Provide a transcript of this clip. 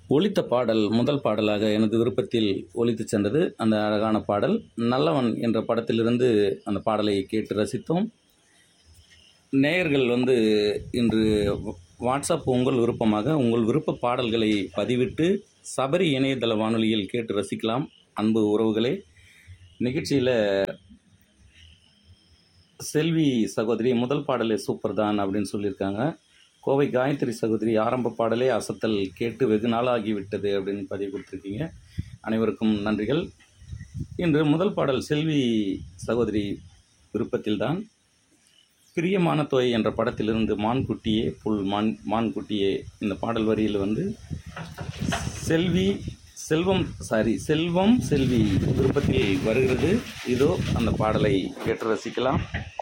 ஒலித்த பாடல் முதல் பாடலாக எனது விருப்பத்தில் ஒலித்துச் சென்றது அந்த அழகான பாடல் நல்லவன் என்ற படத்திலிருந்து அந்த பாடலை கேட்டு ரசித்தோம் நேயர்கள் வந்து இன்று வாட்ஸ்அப் உங்கள் விருப்பமாக உங்கள் விருப்ப பாடல்களை பதிவிட்டு சபரி இணையதள வானொலியில் கேட்டு ரசிக்கலாம் அன்பு உறவுகளே நிகழ்ச்சியில் செல்வி சகோதரி முதல் பாடலே சூப்பர் தான் அப்படின்னு சொல்லியிருக்காங்க கோவை காயத்ரி சகோதரி ஆரம்ப பாடலே அசத்தல் கேட்டு வெகு நாளாகிவிட்டது அப்படின்னு பதிவு கொடுத்துருக்கீங்க அனைவருக்கும் நன்றிகள் இன்று முதல் பாடல் செல்வி சகோதரி விருப்பத்தில்தான் பிரியமான தோய் என்ற படத்திலிருந்து மான்குட்டியே புல் மான் மான்குட்டியே இந்த பாடல் வரியில் வந்து செல்வி செல்வம் சாரி செல்வம் செல்வி விருப்பத்தில் வருகிறது இதோ அந்த பாடலை கேட்டு ரசிக்கலாம்